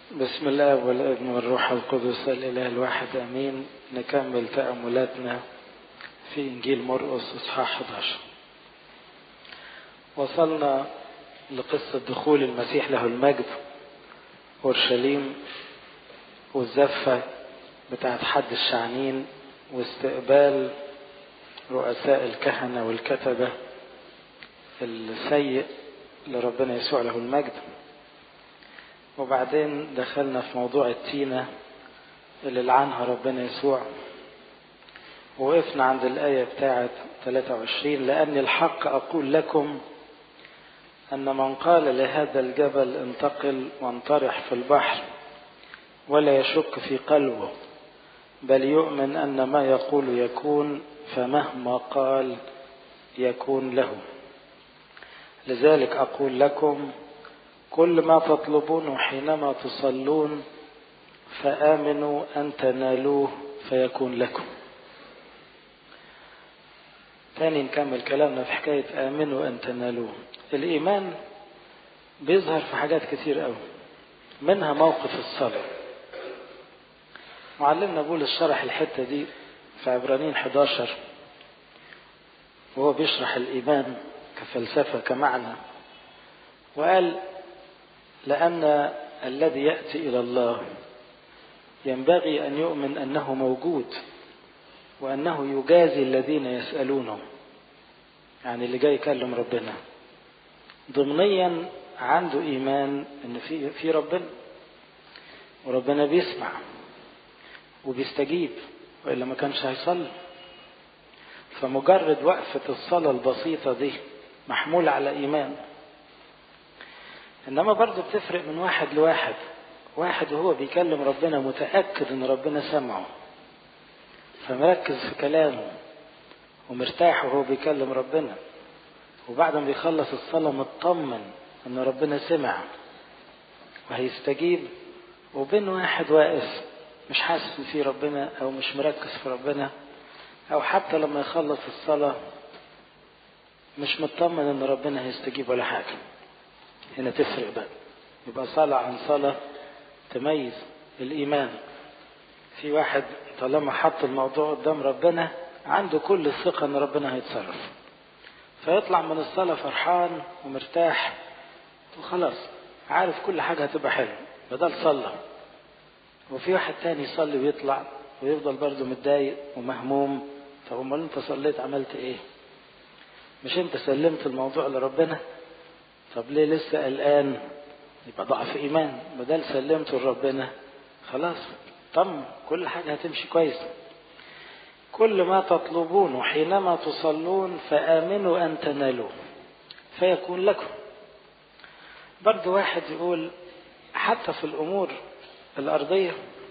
بسم الله والابن والروح القدس الاله الواحد امين نكمل تاملاتنا في انجيل مرقس اصحاح 11 وصلنا لقصه دخول المسيح له المجد اورشليم والزفه بتاعت حد الشعنين واستقبال رؤساء الكهنه والكتبه السيء لربنا يسوع له المجد وبعدين دخلنا في موضوع التينة اللي لعنها ربنا يسوع وقفنا عند الآية بتاعة 23 لأني الحق أقول لكم أن من قال لهذا الجبل انتقل وانطرح في البحر ولا يشك في قلبه بل يؤمن أن ما يقول يكون فمهما قال يكون له لذلك أقول لكم كل ما تطلبونه حينما تصلون فآمنوا أن تنالوه فيكون لكم تاني نكمل كلامنا في حكاية آمنوا أن تنالوه الإيمان بيظهر في حاجات كتير قوي منها موقف الصلاة معلمنا بولس شرح الحتة دي في عبرانيين 11 وهو بيشرح الإيمان كفلسفة كمعنى وقال لأن الذي يأتي إلى الله ينبغي أن يؤمن أنه موجود وأنه يجازي الذين يسألونه يعني اللي جاي يكلم ربنا ضمنيا عنده إيمان أن في في ربنا وربنا بيسمع وبيستجيب وإلا ما كانش هيصلي فمجرد وقفة الصلاة البسيطة دي محمولة على إيمان انما برضه بتفرق من واحد لواحد واحد وهو بيكلم ربنا متاكد ان ربنا سمعه فمركز في كلامه ومرتاح وهو بيكلم ربنا وبعد ما بيخلص الصلاه مطمن ان ربنا سمع وهيستجيب وبين واحد واقف مش حاسس ان في ربنا او مش مركز في ربنا او حتى لما يخلص الصلاه مش مطمن ان ربنا هيستجيب ولا حاجه هنا تفرق بقى يبقى صلاة عن صلاة تميز الإيمان في واحد طالما حط الموضوع قدام ربنا عنده كل الثقة إن ربنا هيتصرف فيطلع من الصلاة فرحان ومرتاح وخلاص عارف كل حاجة هتبقى حلوة بدل صلى وفي واحد تاني يصلي ويطلع ويفضل برضه متضايق ومهموم طب امال انت صليت عملت ايه؟ مش انت سلمت الموضوع لربنا؟ طب ليه لسه قلقان يبقى ضعف ايمان بدل سلمته لربنا خلاص طم كل حاجه هتمشي كويس كل ما تطلبونه حينما تصلون فامنوا ان تنالوه فيكون لكم برضه واحد يقول حتى في الامور الارضيه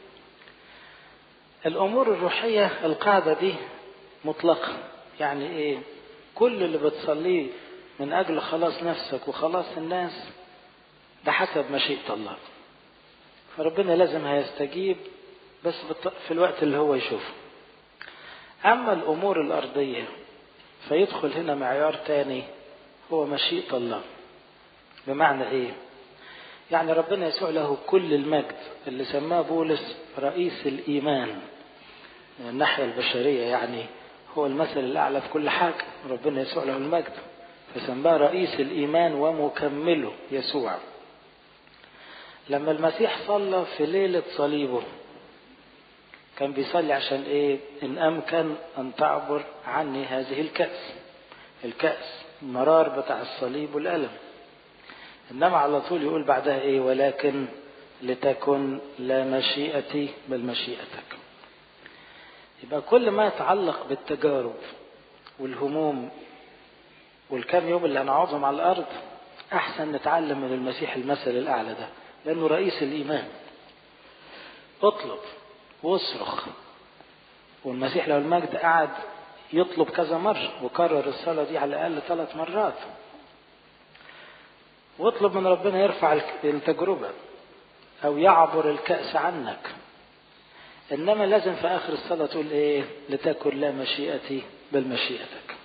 الامور الروحيه القاعده دي مطلقه يعني ايه كل اللي بتصليه من أجل خلاص نفسك وخلاص الناس ده حسب مشيئة الله فربنا لازم هيستجيب بس في الوقت اللي هو يشوفه أما الأمور الأرضية فيدخل هنا معيار تاني هو مشيئة الله بمعنى إيه؟ يعني ربنا يسوع له كل المجد اللي سماه بولس رئيس الإيمان من الناحية البشرية يعني هو المثل الأعلى في كل حاجة ربنا يسوع له المجد فسماه رئيس الإيمان ومكمله يسوع لما المسيح صلى في ليلة صليبه كان بيصلي عشان ايه ان امكن ان تعبر عني هذه الكأس الكأس المرار بتاع الصليب والألم انما على طول يقول بعدها ايه ولكن لتكن لا مشيئتي بل مشيئتك يبقى كل ما يتعلق بالتجارب والهموم والكام يوم اللي هنقعدهم على الارض احسن نتعلم من المسيح المثل الاعلى ده لانه رئيس الايمان اطلب واصرخ والمسيح لو المجد قعد يطلب كذا مرة وكرر الصلاة دي على الأقل ثلاث مرات واطلب من ربنا يرفع التجربة أو يعبر الكأس عنك إنما لازم في آخر الصلاة تقول إيه لتكن لا مشيئتي بل مشيئتك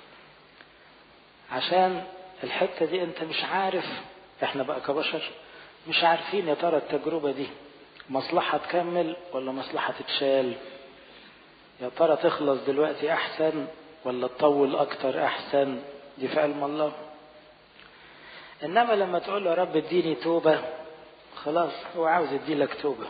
عشان الحتة دي انت مش عارف احنا بقى كبشر مش عارفين يا ترى التجربة دي مصلحة تكمل ولا مصلحة تتشال يا ترى تخلص دلوقتي أحسن ولا تطول أكتر أحسن دي في علم الله إنما لما تقول له يا رب اديني توبة خلاص هو عاوز يديلك توبة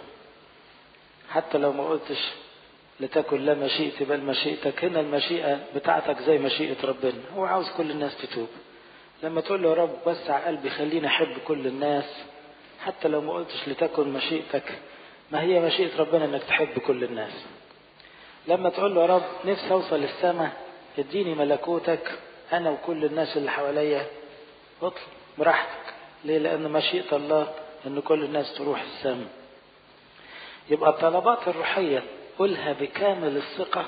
حتى لو ما قلتش لتكن لا مشيئتي بل مشيئتك هنا المشيئة بتاعتك زي مشيئة ربنا هو عاوز كل الناس تتوب لما تقول له يا رب وسع قلبي خليني أحب كل الناس حتى لو ما قلتش لتكن مشيئتك ما هي مشيئة ربنا انك تحب كل الناس لما تقول له يا رب نفسي اوصل السماء اديني ملكوتك انا وكل الناس اللي حواليا اطلب براحتك ليه لان مشيئة الله ان كل الناس تروح السماء يبقى الطلبات الروحية قولها بكامل الثقة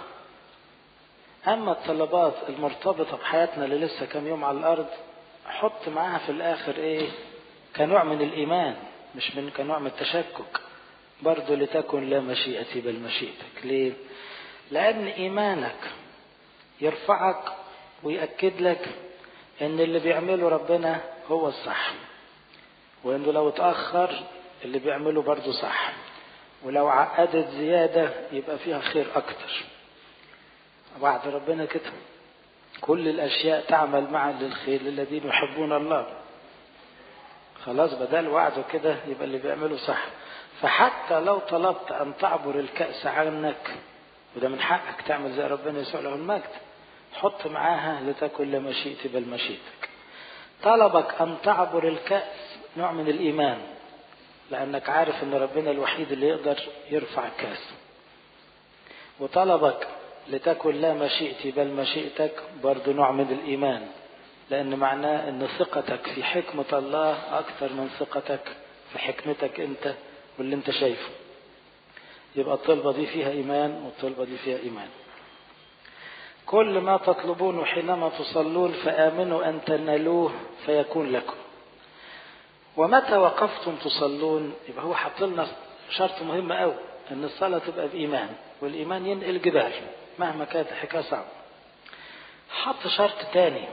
اما الطلبات المرتبطة بحياتنا اللي لسه كام يوم على الارض حط معاها في الاخر ايه كنوع من الايمان مش من كنوع من التشكك برضه لتكن لا مشيئتي بل مشيئتك ليه لان ايمانك يرفعك ويأكد لك ان اللي بيعمله ربنا هو الصح وانه لو اتأخر اللي بيعمله برضه صح ولو عقدت زيادة يبقى فيها خير اكتر وعد ربنا كده كل الاشياء تعمل معا للخير للذين يحبون الله خلاص بدل وعده كده يبقى اللي بيعمله صح فحتى لو طلبت أن تعبر الكأس عنك وده من حقك تعمل زي ربنا يسوع له المجد حط معاها لتكن لا مشيئتي بل مشيئتك طلبك أن تعبر الكأس نوع من الإيمان لأنك عارف أن ربنا الوحيد اللي يقدر يرفع الكأس وطلبك لتكن لا مشيئتي بل مشيئتك برضو نوع من الإيمان لأن معناه أن ثقتك في حكمة الله أكثر من ثقتك في حكمتك أنت واللي أنت شايفه يبقى الطلبة دي فيها إيمان والطلبة دي فيها إيمان كل ما تطلبون حينما تصلون فآمنوا أن تنالوه فيكون لكم ومتى وقفتم تصلون يبقى هو حط لنا شرط مهم قوي ان الصلاه تبقى بايمان والايمان ينقل جبال مهما كانت الحكايه صعبه حط شرط تاني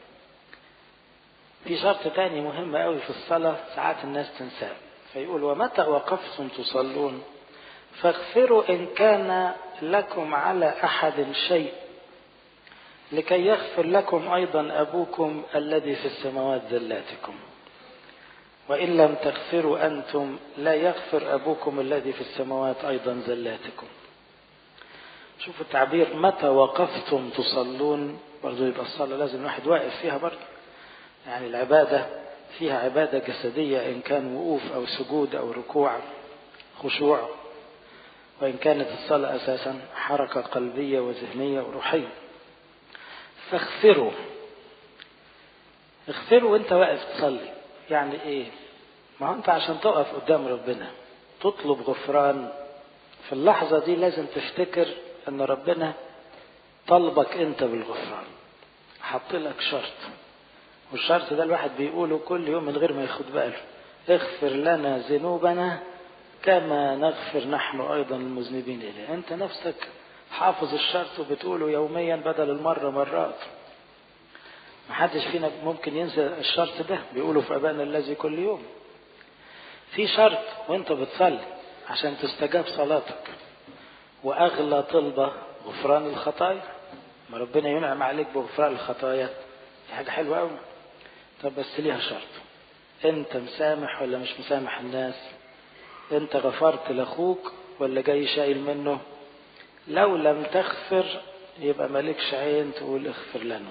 في شرط تاني مهم قوي في الصلاه ساعات الناس تنساه فيقول ومتى وقفتم تصلون فاغفروا ان كان لكم على احد شيء لكي يغفر لكم ايضا ابوكم الذي في السماوات ذلاتكم وإن لم تغفروا أنتم لا يغفر أبوكم الذي في السماوات أيضا زلاتكم شوفوا التعبير متى وقفتم تصلون برضو يبقى الصلاة لازم الواحد واقف فيها برضو يعني العبادة فيها عبادة جسدية إن كان وقوف أو سجود أو ركوع خشوع وإن كانت الصلاة أساسا حركة قلبية وذهنية وروحية فاغفروا اغفروا وانت واقف تصلي يعني ايه ما هو انت عشان تقف قدام ربنا تطلب غفران في اللحظة دي لازم تفتكر ان ربنا طلبك انت بالغفران حط لك شرط والشرط ده الواحد بيقوله كل يوم من غير ما ياخد باله اغفر لنا ذنوبنا كما نغفر نحن ايضا المذنبين اليه انت نفسك حافظ الشرط وبتقوله يوميا بدل المرة مرات محدش فينا ممكن ينسى الشرط ده بيقولوا في أبانا الذي كل يوم في شرط وانت بتصلي عشان تستجاب صلاتك وأغلى طلبة غفران الخطايا ما ربنا ينعم عليك بغفران الخطايا دي حاجة حلوة أوي طب بس ليها شرط انت مسامح ولا مش مسامح الناس انت غفرت لاخوك ولا جاي شايل منه لو لم تغفر يبقى مالكش عين تقول اغفر لنا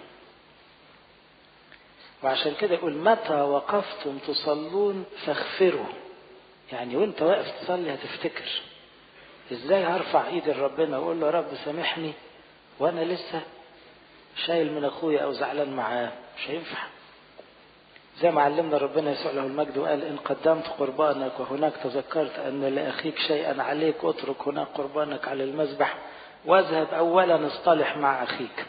وعشان كده يقول متى وقفتم تصلون فاغفروا يعني وانت واقف تصلي هتفتكر ازاي هرفع ايدي لربنا واقول له يا رب سامحني وانا لسه شايل من اخويا او زعلان معاه مش هينفع زي ما علمنا ربنا يسوع له المجد وقال ان قدمت قربانك وهناك تذكرت ان لاخيك شيئا عليك اترك هناك قربانك على المذبح واذهب اولا اصطلح مع اخيك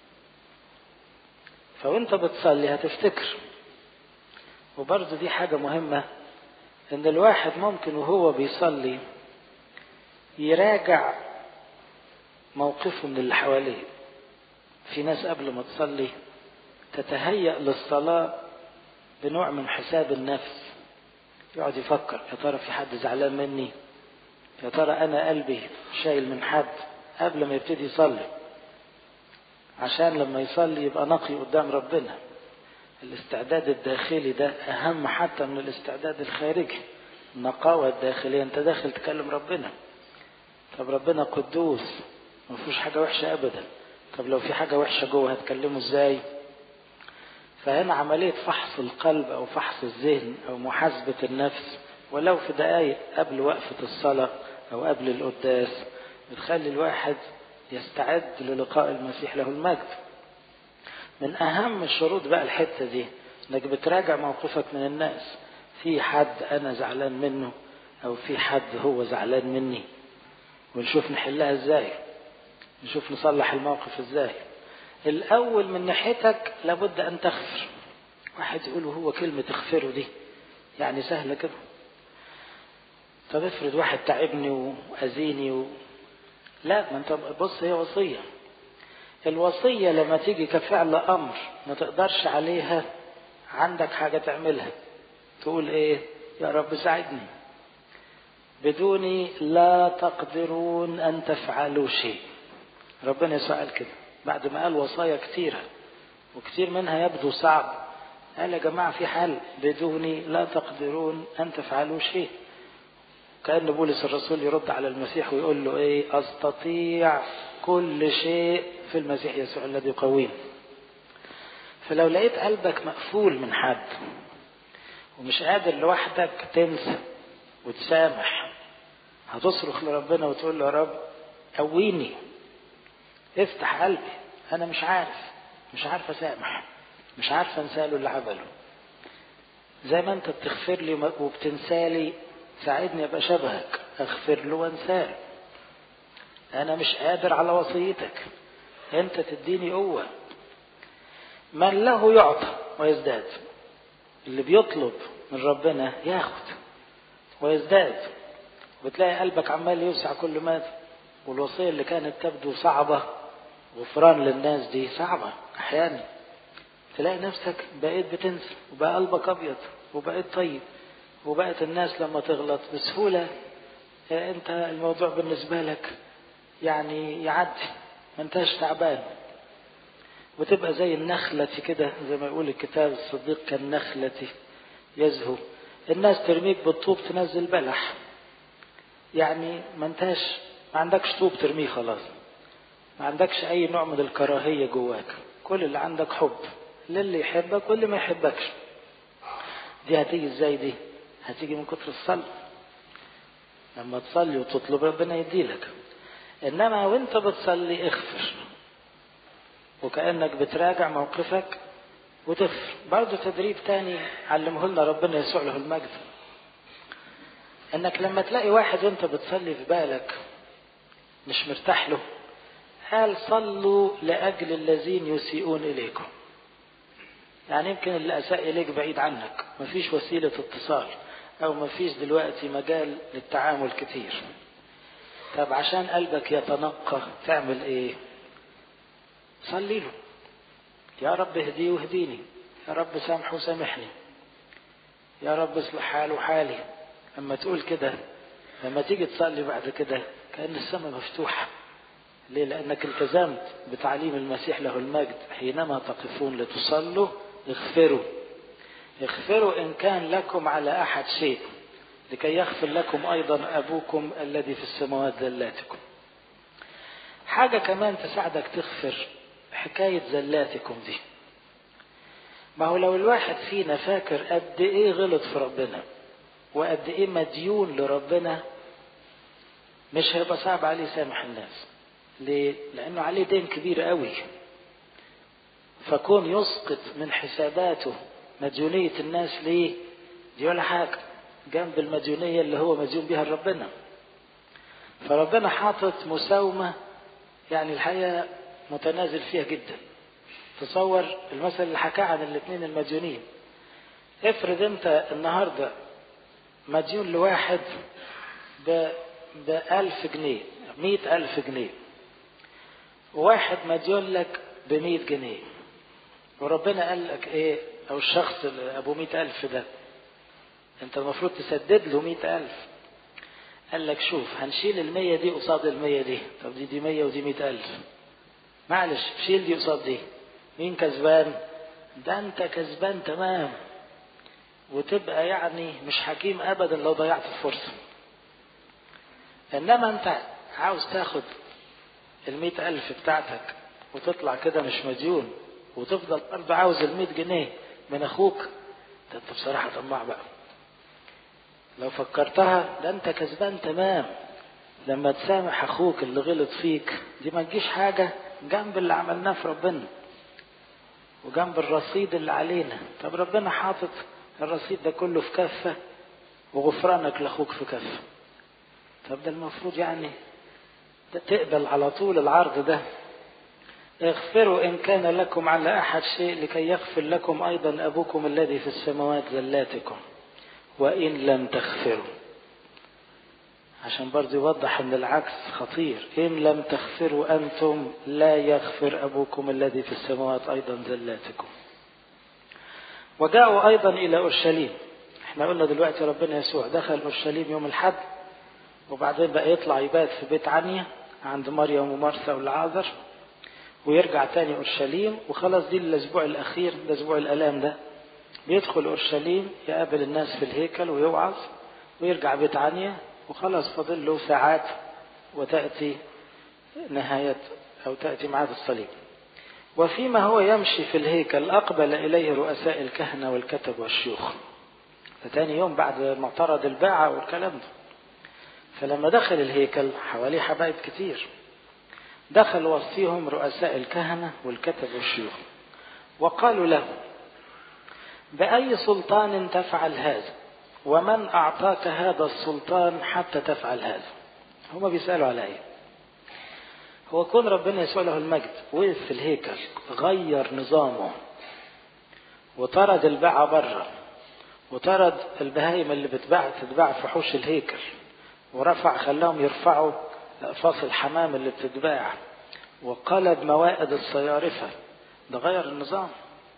فوانت بتصلي هتفتكر وبرضه دي حاجة مهمة ان الواحد ممكن وهو بيصلي يراجع موقفه من اللي حواليه في ناس قبل ما تصلي تتهيأ للصلاة بنوع من حساب النفس يقعد يفكر يا ترى في حد زعلان مني يا ترى أنا قلبي شايل من حد قبل ما يبتدي يصلي عشان لما يصلي يبقى نقي قدام ربنا الاستعداد الداخلي ده أهم حتى من الاستعداد الخارجي النقاوة الداخلية أنت داخل تكلم ربنا طب ربنا قدوس ما فيهوش حاجة وحشة أبدا طب لو في حاجة وحشة جوه هتكلمه ازاي فهنا عملية فحص القلب أو فحص الذهن أو محاسبة النفس ولو في دقايق قبل وقفة الصلاة أو قبل القداس بتخلي الواحد يستعد للقاء المسيح له المجد من أهم الشروط بقى الحتة دي إنك بتراجع موقفك من الناس في حد أنا زعلان منه أو في حد هو زعلان مني ونشوف نحلها إزاي نشوف نصلح الموقف إزاي الأول من ناحيتك لابد أن تغفر واحد يقول هو كلمة اغفره دي يعني سهلة كده طب افرض واحد تعبني وأذيني و... لا ما انت بص هي وصية الوصية لما تيجي كفعل أمر ما تقدرش عليها عندك حاجة تعملها تقول ايه يا رب ساعدني بدوني لا تقدرون أن تفعلوا شيء ربنا يسوع قال كده بعد ما قال وصايا كتيرة وكتير منها يبدو صعب قال يا جماعة في حل بدوني لا تقدرون أن تفعلوا شيء كأن بولس الرسول يرد على المسيح ويقول له ايه استطيع كل شيء في المسيح يسوع الذي يقويني فلو لقيت قلبك مقفول من حد ومش قادر لوحدك تنسى وتسامح هتصرخ لربنا وتقول له يا رب قويني افتح قلبي انا مش عارف مش عارف اسامح مش عارف انسى له اللي عمله زي ما انت بتغفر لي وبتنسالي ساعدني ابقى شبهك اغفر له وانساه انا مش قادر على وصيتك انت تديني قوه من له يعطى ويزداد اللي بيطلب من ربنا ياخد ويزداد وتلاقي قلبك عمال يوسع كل ماذا والوصيه اللي كانت تبدو صعبه غفران للناس دي صعبه احيانا تلاقي نفسك بقيت بتنسى وبقى قلبك ابيض وبقيت طيب وبقت الناس لما تغلط بسهولة انت الموضوع بالنسبة لك يعني يعدي ما انتش تعبان وتبقى زي النخلة كده زي ما يقول الكتاب الصديق كالنخلة يزهو الناس ترميك بالطوب تنزل بلح يعني ما انتش ما عندكش طوب ترميه خلاص ما عندكش اي نوع من الكراهية جواك كل اللي عندك حب للي يحبك واللي ما يحبكش دي هتيجي ازاي دي هتيجي من كتر الصلاة لما تصلي وتطلب ربنا يديلك انما وانت بتصلي اغفر وكأنك بتراجع موقفك وتغفر برضه تدريب تاني علمه لنا ربنا يسوع له المجد انك لما تلاقي واحد وانت بتصلي في بالك مش مرتاح له قال صلوا لأجل الذين يسيئون إليكم يعني يمكن اللي أساء إليك بعيد عنك مفيش وسيلة اتصال أو مفيش دلوقتي مجال للتعامل كتير طب عشان قلبك يتنقى تعمل إيه صلي له يا رب اهديه واهديني يا رب سامحه وسامحني يا رب اصلح حاله وحالي لما تقول كده لما تيجي تصلي بعد كده كأن السماء مفتوحة ليه لأنك التزمت بتعليم المسيح له المجد حينما تقفون لتصلوا اغفروا اغفروا إن كان لكم على أحد شيء لكي يغفر لكم أيضا أبوكم الذي في السماوات ذلاتكم حاجة كمان تساعدك تغفر حكاية زلاتكم دي ما هو لو الواحد فينا فاكر قد ايه غلط في ربنا وقد ايه مديون لربنا مش هيبقى صعب عليه يسامح الناس ليه؟ لأنه عليه دين كبير قوي فكون يسقط من حساباته مديونية الناس ليه دي ولا حاجة جنب المديونية اللي هو مديون بها لربنا فربنا حاطط مساومة يعني الحقيقة متنازل فيها جدا تصور المثل اللي حكاه عن الاثنين المديونين افرض انت النهاردة مديون لواحد ب بألف جنيه مئة ألف جنيه وواحد مديون لك بمئة جنيه وربنا قال لك ايه او الشخص ابو مئة الف ده انت المفروض تسدد له مئة الف قال لك شوف هنشيل المية دي قصاد المية دي طب دي دي مية ودي مئة ألف معلش شيل دي قصاد دي مين كسبان ده انت كسبان تمام وتبقى يعني مش حكيم ابدا لو ضيعت الفرصة انما انت عاوز تاخد المئة ألف بتاعتك وتطلع كده مش مديون وتفضل برضه عاوز المئة جنيه من أخوك ده أنت بصراحة طماع بقى لو فكرتها ده أنت كسبان تمام لما تسامح أخوك اللي غلط فيك دي ما تجيش حاجة جنب اللي عملناه في ربنا وجنب الرصيد اللي علينا طب ربنا حاطط الرصيد ده كله في كفة وغفرانك لأخوك في كفة طب ده المفروض يعني تقبل على طول العرض ده اغفروا إن كان لكم على أحد شيء لكي يغفر لكم أيضا أبوكم الذي في السماوات زلاتكم وإن لم تغفروا عشان برضه يوضح أن العكس خطير إن لم تغفروا أنتم لا يغفر أبوكم الذي في السماوات أيضا زلاتكم وجاءوا أيضا إلى أورشليم احنا قلنا دلوقتي ربنا يسوع دخل أورشليم يوم الحد وبعدين بقى يطلع يبات في بيت عنيا عند مريم ومرثا والعازر ويرجع تاني أورشليم وخلاص دي الأسبوع الأخير ده أسبوع الآلام ده بيدخل أورشليم يقابل الناس في الهيكل ويوعظ ويرجع بيت عنيا وخلاص فاضل له ساعات وتأتي نهاية أو تأتي معاد الصليب وفيما هو يمشي في الهيكل أقبل إليه رؤساء الكهنة والكتب والشيوخ فتاني يوم بعد ما طرد الباعة والكلام ده فلما دخل الهيكل حواليه حبايب كتير دخل وسطهم رؤساء الكهنة والكتب والشيوخ وقالوا له بأي سلطان تفعل هذا ومن أعطاك هذا السلطان حتى تفعل هذا هما بيسألوا على ايه هو كون ربنا يسوع له المجد وقف في الهيكل غير نظامه وطرد الباعة بره وطرد البهايم اللي بتباع تتباع في حوش الهيكل ورفع خلاهم يرفعوا أقفاص الحمام اللي بتتباع وقلب موائد الصيارفة ده غير النظام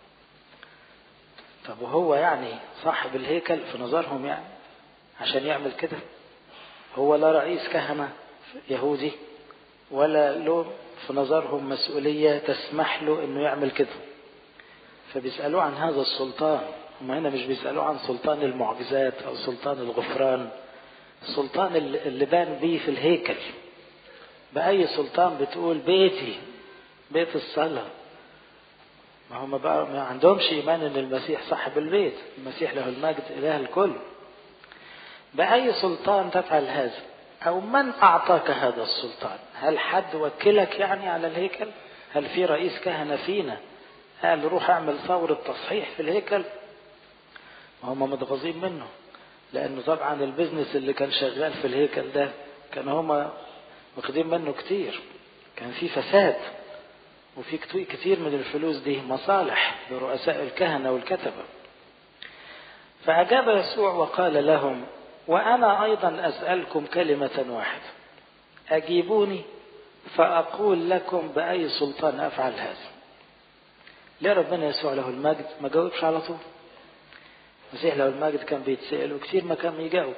طب وهو يعني صاحب الهيكل في نظرهم يعني عشان يعمل كده هو لا رئيس كهنة يهودي ولا له في نظرهم مسؤولية تسمح له انه يعمل كده فبيسألوه عن هذا السلطان هم هنا مش بيسألوه عن سلطان المعجزات او سلطان الغفران السلطان اللي بان بيه في الهيكل بأي سلطان بتقول بيتي بيت الصلاة ما هم بقى ما عندهمش إيمان إن المسيح صاحب البيت المسيح له المجد إله الكل بأي سلطان تفعل هذا أو من أعطاك هذا السلطان هل حد وكلك يعني على الهيكل هل في رئيس كهنة فينا قال روح اعمل ثورة تصحيح في الهيكل هم متغاظين منه لأنه طبعا البزنس اللي كان شغال في الهيكل ده كان هما واخدين منه كتير كان في فساد وفي كتير من الفلوس دي مصالح لرؤساء الكهنة والكتبة فأجاب يسوع وقال لهم وأنا أيضا أسألكم كلمة واحدة أجيبوني فأقول لكم بأي سلطان أفعل هذا ليه ربنا يسوع له المجد ما جاوبش على طول المسيح له المجد كان بيتسأل وكتير ما كان يجاوب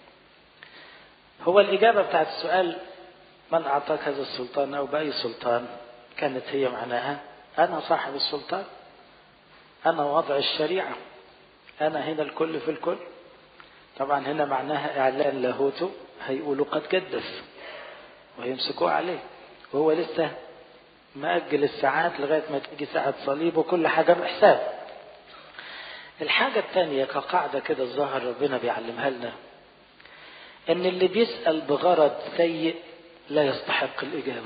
هو الإجابة بتاعت السؤال من أعطاك هذا السلطان أو بأي سلطان كانت هي معناها أنا صاحب السلطان أنا وضع الشريعة أنا هنا الكل في الكل طبعا هنا معناها إعلان لاهوته هيقولوا قد قدس ويمسكوه عليه وهو لسه مأجل الساعات لغاية ما تيجي ساعة صليب وكل حاجة بحساب الحاجة الثانية كقاعدة كده الظاهر ربنا بيعلمها لنا ان اللي بيسأل بغرض سيء لا يستحق الإجابة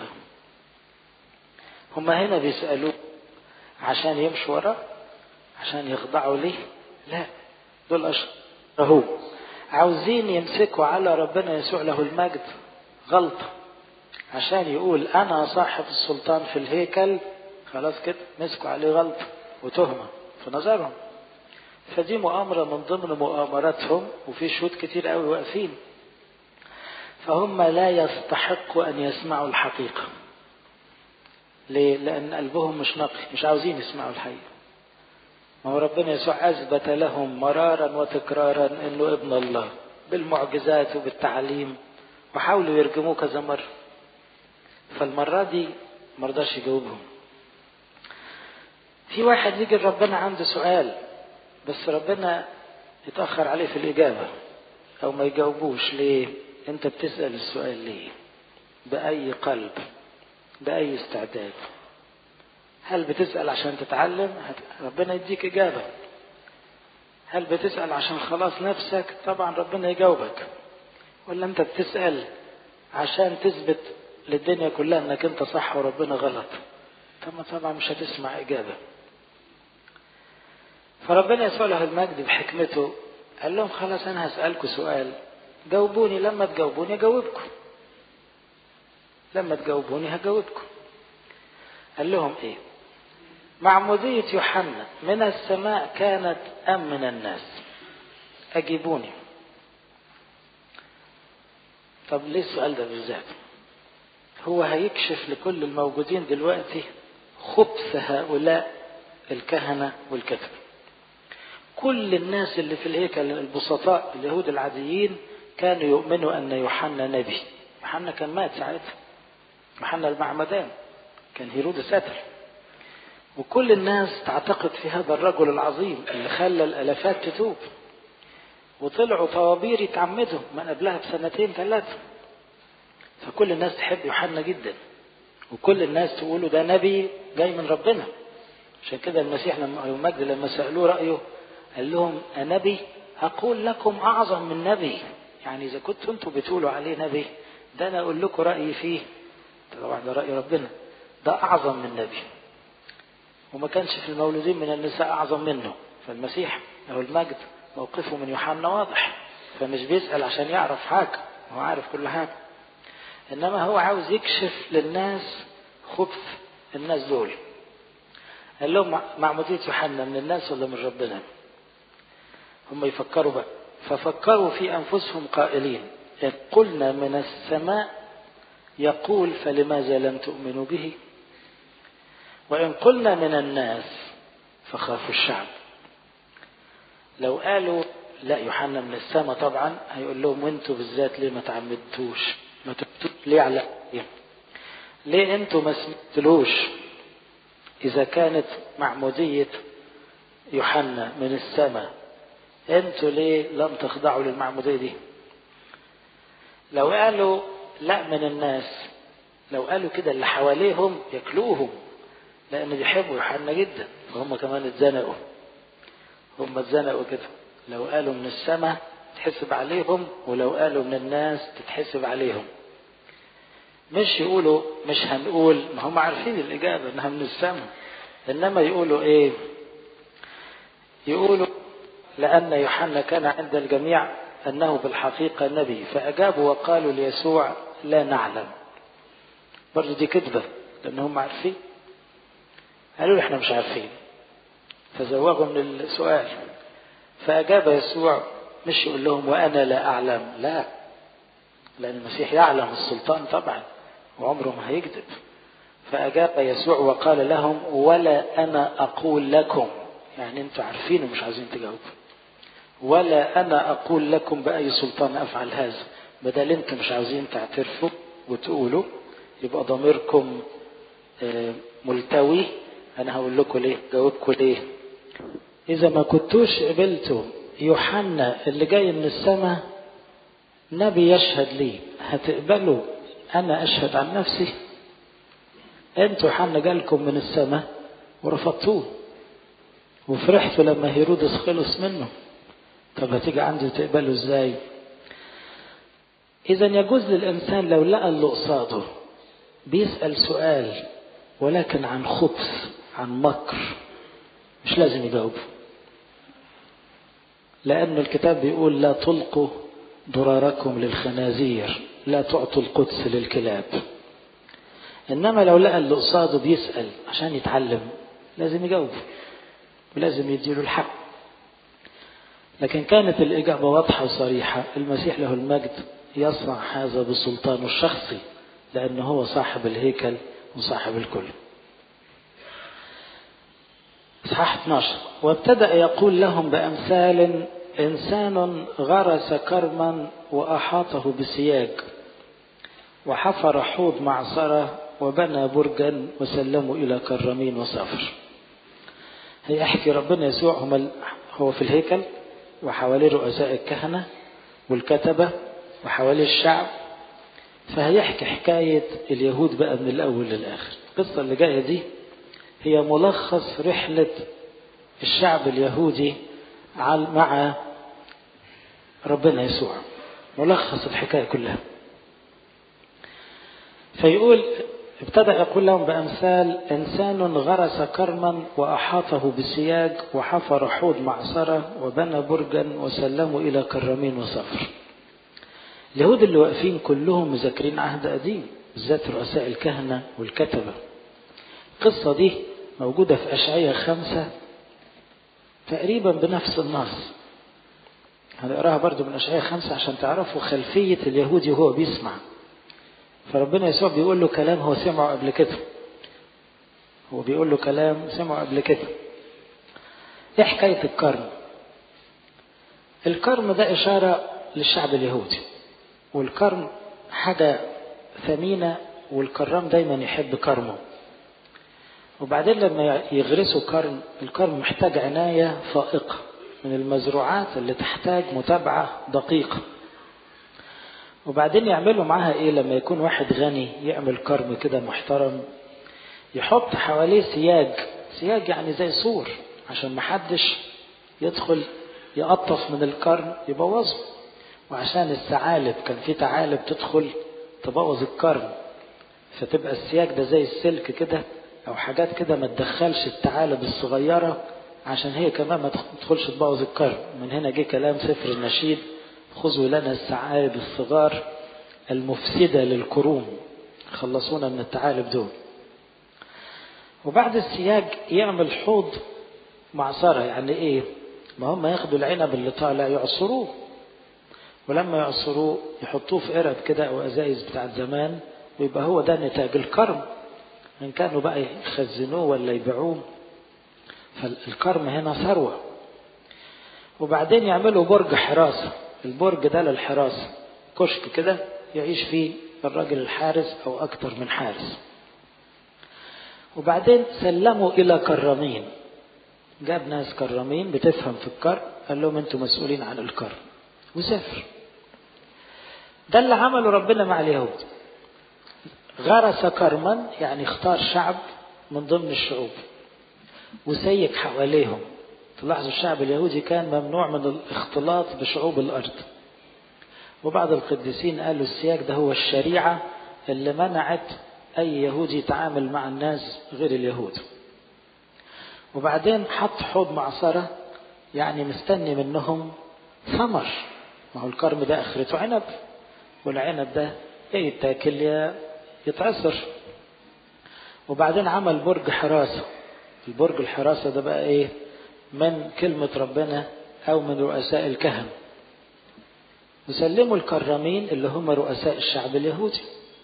هما هنا بيسألوه عشان يمشوا وراه عشان يخضعوا ليه لا دول أشرهوه عاوزين يمسكوا على ربنا يسوع له المجد غلطة عشان يقول أنا صاحب السلطان في الهيكل خلاص كده مسكوا عليه غلطة وتهمة في نظرهم فدي مؤامرة من ضمن مؤامراتهم وفي شهود كتير قوي واقفين فهم لا يستحقوا أن يسمعوا الحقيقة ليه؟ لأن قلبهم مش نقي مش عاوزين يسمعوا الحقيقة ما هو ربنا يسوع أثبت لهم مرارا وتكرارا أنه ابن الله بالمعجزات وبالتعليم وحاولوا يرجموه كذا مرة فالمرة دي مرضاش يجاوبهم في واحد يجي ربنا عنده سؤال بس ربنا يتأخر عليه في الإجابة أو ما يجاوبوش ليه أنت بتسأل السؤال ليه بأي قلب بأي استعداد هل بتسأل عشان تتعلم ربنا يديك إجابة هل بتسأل عشان خلاص نفسك طبعا ربنا يجاوبك ولا أنت بتسأل عشان تثبت للدنيا كلها أنك أنت صح وربنا غلط طب طبعا مش هتسمع إجابة فربنا يسوع له المجد بحكمته قال لهم خلاص أنا هسألكم سؤال جاوبوني لما تجاوبوني أجاوبكم لما تجاوبوني هجاوبكم قال لهم ايه معمودية يوحنا من السماء كانت أم من الناس أجيبوني طب ليه السؤال ده بالذات هو هيكشف لكل الموجودين دلوقتي خبث هؤلاء الكهنة والكتب كل الناس اللي في الهيكل البسطاء اليهود العاديين كانوا يؤمنوا أن يوحنا نبي يوحنا كان مات ساعتها يوحنا المعمدان كان هيرودس قتل وكل الناس تعتقد في هذا الرجل العظيم اللي خلى الالافات تتوب وطلعوا طوابير يتعمدوا من قبلها بسنتين ثلاثه فكل الناس تحب يوحنا جدا وكل الناس تقولوا ده نبي جاي من ربنا عشان كده المسيح لما المجد لما سالوه رايه قال لهم انبي اقول لكم اعظم من نبي يعني اذا كنتوا انتوا بتقولوا عليه نبي ده انا اقول لكم رايي فيه طبعا ده راي ربنا ده اعظم من نبي وما كانش في المولودين من النساء اعظم منه فالمسيح له المجد موقفه من يوحنا واضح فمش بيسال عشان يعرف حاجه هو عارف كل حاجه انما هو عاوز يكشف للناس خبث الناس دول قال لهم معمودية يوحنا من الناس ولا من ربنا هم يفكروا بقى ففكروا في أنفسهم قائلين إن قلنا من السماء يقول فلماذا لم تؤمنوا به وإن قلنا من الناس فخافوا الشعب لو قالوا لا يوحنا من السماء طبعا هيقول لهم وانتوا بالذات ليه ما تعمدتوش ما تبتوش ليه على إيه؟ ليه انتوا ما سمعتلوش اذا كانت معمودية يوحنا من السماء انتوا ليه لم تخضعوا للمعمودية دي لو قالوا لا من الناس لو قالوا كده اللي حواليهم ياكلوهم لان بيحبوا يوحنا جدا فهم كمان اتزنقوا هم اتزنقوا كده لو قالوا من السماء تحسب عليهم ولو قالوا من الناس تتحسب عليهم مش يقولوا مش هنقول ما هم عارفين الإجابة إنها من السماء إنما يقولوا إيه يقولوا لأن يوحنا كان عند الجميع أنه بالحقيقة نبي فأجابوا وقالوا ليسوع لا نعلم برضو دي كذبة لأن هم عارفين قالوا له احنا مش عارفين فزوغوا من السؤال فأجاب يسوع مش يقول لهم وأنا لا أعلم لا لأن المسيح يعلم السلطان طبعا وعمره ما هيكذب فأجاب يسوع وقال لهم ولا أنا أقول لكم يعني أنتوا عارفين ومش عايزين تجاوبوا ولا أنا أقول لكم بأي سلطان أفعل هذا بدل أنتوا مش عاوزين تعترفوا وتقولوا يبقى ضميركم ملتوي أنا هقول لكم ليه جاوبكم ليه إذا ما كنتوش قبلتوا يوحنا اللي جاي من السماء نبي يشهد لي هتقبلوا أنا أشهد عن نفسي أنتوا يوحنا جالكم من السماء ورفضتوه وفرحتوا لما هيرودس خلص منه طب هتيجي عندي تقبله ازاي اذا يجوز للانسان لو لقى اللي قصاده بيسال سؤال ولكن عن خبث عن مكر مش لازم يجاوبه لأن الكتاب بيقول لا تلقوا ضراركم للخنازير لا تعطوا القدس للكلاب إنما لو لقى اللي قصاده بيسأل عشان يتعلم لازم يجاوبه ولازم يديله الحق لكن كانت الإجابة واضحة وصريحة المسيح له المجد يصنع هذا بسلطانه الشخصي لأنه هو صاحب الهيكل وصاحب الكل إصحاح 12 وابتدأ يقول لهم بأمثال إنسان غرس كرما وأحاطه بسياج وحفر حوض معصرة وبنى برجا وسلموا إلى كرمين وصفر هيحكي ربنا يسوع هم هو في الهيكل وحواليه رؤساء الكهنة والكتبة وحواليه الشعب فهيحكي حكاية اليهود بقى من الأول للآخر القصة اللي جاية دي هي ملخص رحلة الشعب اليهودي مع ربنا يسوع ملخص الحكاية كلها فيقول ابتدأ يقول لهم بأمثال إنسان غرس كرما وأحاطه بسياج وحفر حوض معصرة وبنى برجا وسلموا إلى كرمين وصفر اليهود اللي واقفين كلهم مذاكرين عهد قديم بالذات رؤساء الكهنة والكتبة القصة دي موجودة في أشعية خمسة تقريبا بنفس النص هنقراها برضو من أشعية خمسة عشان تعرفوا خلفية اليهودي وهو بيسمع فربنا يسوع بيقول له كلام هو سمعه قبل كده هو بيقول له كلام سمعه قبل كده ايه حكاية الكرم الكرم ده إشارة للشعب اليهودي والكرم حاجة ثمينة والكرام دايما يحب كرمه وبعدين لما يغرسوا كرم الكرم محتاج عناية فائقة من المزروعات اللي تحتاج متابعة دقيقة وبعدين يعملوا معاها ايه لما يكون واحد غني يعمل كرم كده محترم يحط حواليه سياج سياج يعني زي سور عشان محدش يدخل يقطف من الكرم يبوظه وعشان الثعالب كان في ثعالب تدخل تبوظ الكرم فتبقى السياج ده زي السلك كده او حاجات كده ما تدخلش الثعالب الصغيره عشان هي كمان ما تدخلش تبوظ الكرم من هنا جه كلام سفر النشيد خذوا لنا الثعالب الصغار المفسدة للكروم خلصونا من الثعالب دول وبعد السياج يعمل حوض معصرة يعني ايه ما هم ياخدوا العنب اللي طالع يعصروه ولما يعصروه يحطوه في قرب كده او ازايز بتاعت زمان ويبقى هو ده نتاج الكرم ان كانوا بقى يخزنوه ولا يبيعوه فالكرم هنا ثروة وبعدين يعملوا برج حراسة البرج ده للحراسة كشك كده يعيش فيه الراجل الحارس أو أكتر من حارس وبعدين سلموا إلى كرامين جاب ناس كرامين بتفهم في الكرم قال لهم انتم مسؤولين عن الكرم وسافر ده اللي عمله ربنا مع اليهود غرس كرما يعني اختار شعب من ضمن الشعوب وسيك حواليهم تلاحظوا الشعب اليهودي كان ممنوع من الاختلاط بشعوب الأرض وبعض القديسين قالوا السياج ده هو الشريعة اللي منعت أي يهودي يتعامل مع الناس غير اليهود وبعدين حط حوض معصرة يعني مستني منهم ثمر ما هو الكرم ده آخرته عنب والعنب ده يا يتاكل يا يتعصر وبعدين عمل برج حراسة البرج الحراسة ده بقى ايه من كلمة ربنا أو من رؤساء الكهنة وسلموا الكرامين اللي هم رؤساء الشعب اليهودي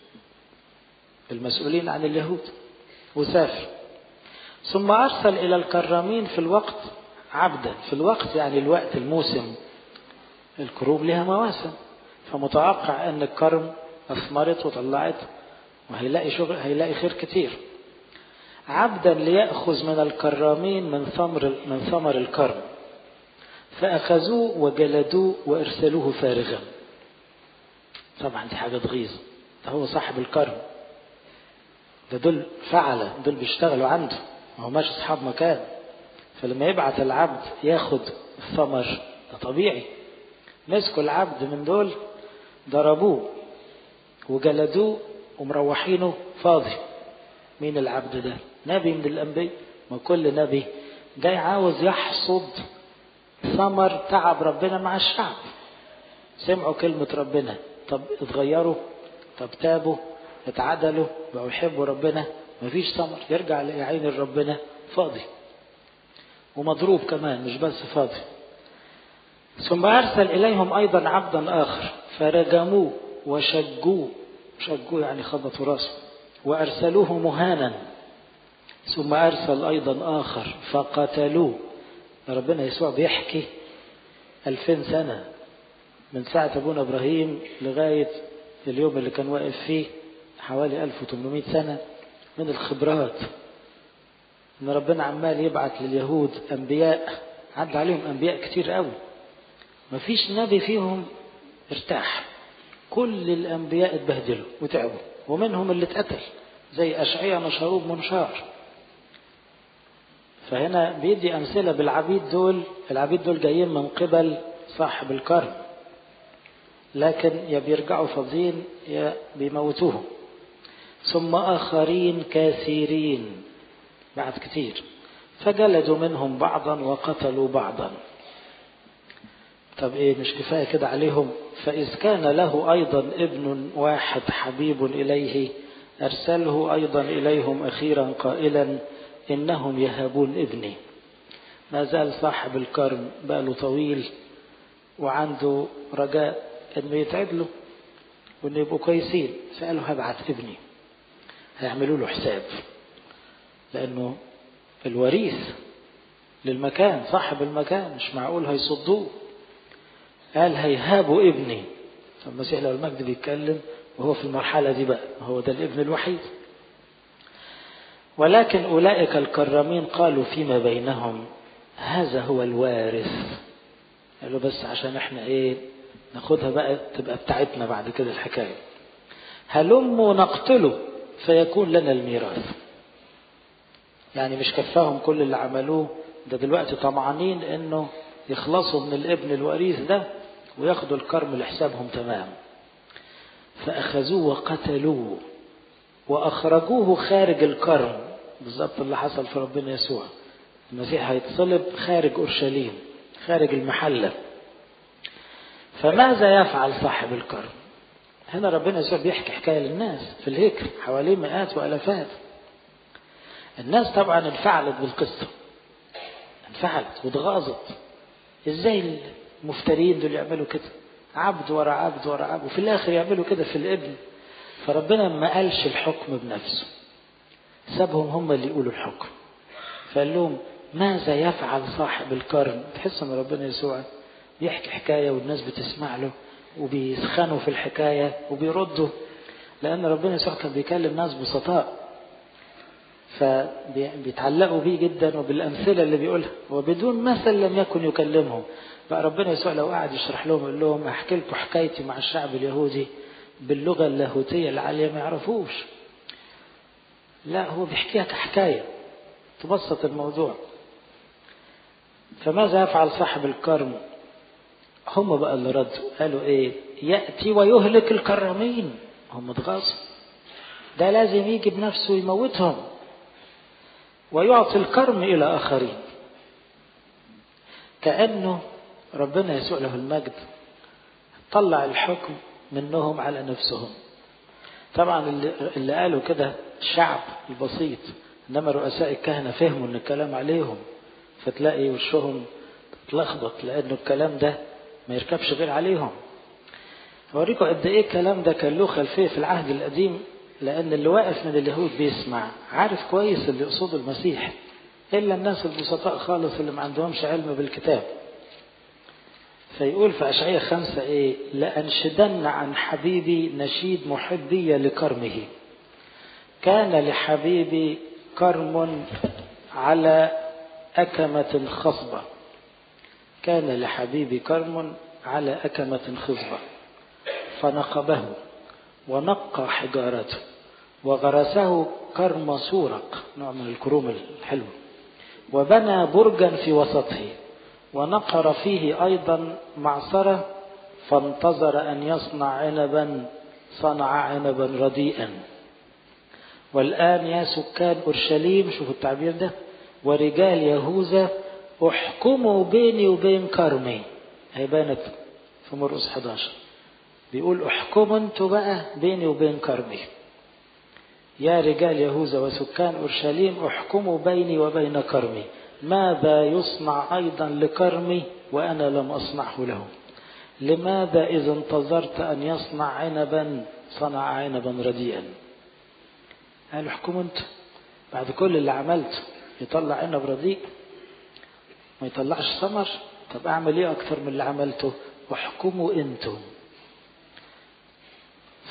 المسؤولين عن اليهود وسافر ثم أرسل إلى الكرامين في الوقت عبدا في الوقت يعني الوقت الموسم الكروب لها مواسم فمتوقع أن الكرم أثمرت وطلعت وهيلاقي شغل هيلاقي خير كتير عبدا ليأخذ من الكرامين من ثمر من ثمر الكرم فأخذوه وجلدوه وأرسلوه فارغا طبعا دي حاجة تغيظ ده هو صاحب الكرم ده دول فعلة دول بيشتغلوا عنده ما هو ماشي أصحاب مكان فلما يبعت العبد ياخد الثمر ده طبيعي مسكوا العبد من دول ضربوه وجلدوه ومروحينه فاضي مين العبد ده نبي من الأنبياء ما كل نبي جاي عاوز يحصد ثمر تعب ربنا مع الشعب سمعوا كلمة ربنا طب اتغيروا طب تابوا اتعدلوا بقوا يحبوا ربنا مفيش ثمر يرجع لعين ربنا فاضي ومضروب كمان مش بس فاضي ثم أرسل إليهم أيضا عبدا آخر فرجموه وشجوه شجوه يعني خبطوا راسه وأرسلوه مهانا ثم أرسل أيضا آخر فقتلوه ربنا يسوع بيحكي ألفين سنة من ساعة أبونا إبراهيم لغاية اليوم اللي كان واقف فيه حوالي 1800 سنة من الخبرات ان ربنا عمال يبعت لليهود انبياء عدى عليهم انبياء كتير قوي مفيش نبي فيهم ارتاح كل الانبياء اتبهدلوا وتعبوا ومنهم اللي اتقتل زي اشعياء مشروب منشار فهنا بيدي امثله بالعبيد دول العبيد دول جايين من قبل صاحب الكرم لكن يا بيرجعوا فاضيين يا بيموتوهم ثم اخرين كثيرين بعد كتير فجلدوا منهم بعضا وقتلوا بعضا طب ايه مش كفايه كده عليهم فاذ كان له ايضا ابن واحد حبيب اليه ارسله ايضا اليهم اخيرا قائلا انهم يهابون ابني ما زال صاحب الكرم باله طويل وعنده رجاء انه يتعدلوا وانه يبقوا كويسين فقالوا هبعت ابني هيعملوا له حساب لانه الوريث للمكان صاحب المكان مش معقول هيصدوه قال هيهابوا ابني فالمسيح لو المجد بيتكلم وهو في المرحلة دي بقى هو ده الابن الوحيد ولكن أولئك الكرامين قالوا فيما بينهم هذا هو الوارث قالوا بس عشان احنا ايه ناخدها بقى تبقى بتاعتنا بعد كده الحكاية هلموا نقتله فيكون لنا الميراث يعني مش كفاهم كل اللي عملوه ده دلوقتي طمعانين انه يخلصوا من الابن الوريث ده وياخدوا الكرم لحسابهم تمام فأخذوه وقتلوه وأخرجوه خارج الكرم بالظبط اللي حصل في ربنا يسوع المسيح هيتصلب خارج أورشليم خارج المحلة فماذا يفعل صاحب الكرم هنا ربنا يسوع بيحكي حكاية للناس في الهيكل حواليه مئات وألفات الناس طبعا انفعلت بالقصة انفعلت واتغاظت ازاي المفترين دول يعملوا كده عبد ورا عبد ورا عبد وفي الاخر يعملوا كده في الابن فربنا ما قالش الحكم بنفسه سابهم هم اللي يقولوا الحكم فقال لهم ماذا يفعل صاحب الكرم تحس ان ربنا يسوع بيحكي حكايه والناس بتسمع له وبيسخنوا في الحكايه وبيردوا لان ربنا يسوع كان بيكلم ناس بسطاء فبيتعلقوا بيه جدا وبالامثله اللي بيقولها وبدون مثل لم يكن يكلمهم بقى ربنا يسوع لو قعد يشرح لهم يقول لهم احكي لكم حكايتي مع الشعب اليهودي باللغه اللاهوتيه العاليه ما يعرفوش لا هو بيحكيها كحكايه تبسط الموضوع فماذا يفعل صاحب الكرم هم بقى اللي ردوا قالوا ايه ياتي ويهلك الكرامين هم اتغاظوا ده لازم يجي بنفسه يموتهم ويعطي الكرم إلى آخرين كأنه ربنا يسوع له المجد طلع الحكم منهم على نفسهم طبعا اللي, اللي قالوا كده الشعب البسيط انما رؤساء الكهنه فهموا ان الكلام عليهم فتلاقي وشهم تلخبط لانه الكلام ده ما يركبش غير عليهم اوريكم قد ايه الكلام ده كان له خلفيه في العهد القديم لأن اللي واقف من اليهود بيسمع عارف كويس اللي يقصده المسيح إلا الناس البسطاء خالص اللي ما عندهمش علم بالكتاب فيقول في أشعية خمسة إيه لأنشدن عن حبيبي نشيد محبي لكرمه كان لحبيبي كرم على أكمة خصبة كان لحبيبي كرم على أكمة خصبة فنقبه ونقى حجارته وغرسه كرم سورق نوع من الكروم الحلو وبنى برجا في وسطه ونقر فيه أيضا معصرة فانتظر أن يصنع عنبا صنع عنبا رديئا والآن يا سكان أورشليم شوفوا التعبير ده ورجال يهوذا احكموا بيني وبين كرمي هي بانت في مرقس 11 بيقول احكموا انتوا بقى بيني وبين كرمي يا رجال يهوذا وسكان اورشليم احكموا بيني وبين كرمي ماذا يصنع ايضا لكرمي وانا لم اصنعه له لماذا اذا انتظرت ان يصنع عنبا صنع عنبا رديئا قالوا احكموا انتوا بعد كل اللي عملته يطلع عنب رديء ما يطلعش ثمر طب اعمل ايه اكتر من اللي عملته احكموا انتم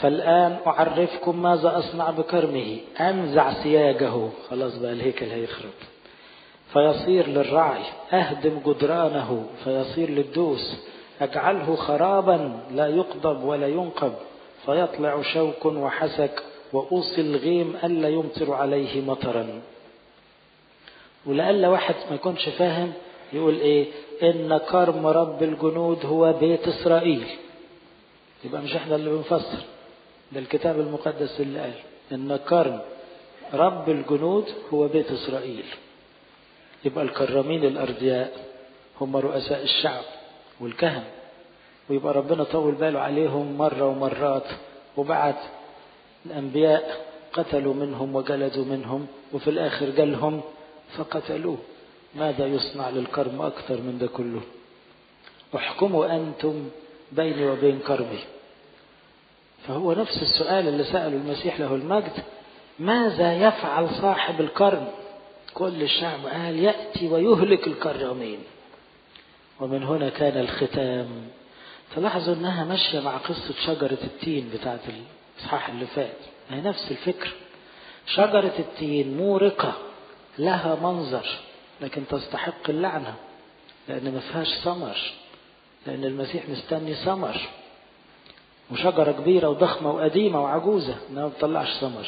فالآن أعرفكم ماذا أصنع بكرمه أنزع سياجه خلاص بقى الهيكل هيخرب فيصير للرعي أهدم جدرانه فيصير للدوس أجعله خرابا لا يقضب ولا ينقب فيطلع شوك وحسك وأوصي الغيم ألا يمطر عليه مطرا ولألا واحد ما يكونش فاهم يقول إيه إن كرم رب الجنود هو بيت إسرائيل يبقى مش إحنا اللي بنفسر ده الكتاب المقدس اللي قال إن كرم رب الجنود هو بيت إسرائيل يبقى الكرامين الأردياء هم رؤساء الشعب والكهنة ويبقى ربنا طول باله عليهم مرة ومرات وبعت الأنبياء قتلوا منهم وجلدوا منهم وفي الآخر جالهم فقتلوه ماذا يصنع للكرم أكثر من ده كله احكموا أنتم بيني وبين كرمي فهو نفس السؤال اللي سأله المسيح له المجد ماذا يفعل صاحب الكرم كل الشعب قال يأتي ويهلك الكرامين ومن هنا كان الختام تلاحظوا انها ماشيه مع قصه شجره التين بتاعت الاصحاح اللي فات هي نفس الفكر شجره التين مورقه لها منظر لكن تستحق اللعنه لان ما فيهاش ثمر لان المسيح مستني ثمر وشجره كبيره وضخمه وقديمه وعجوزه انها ما بتطلعش ثمر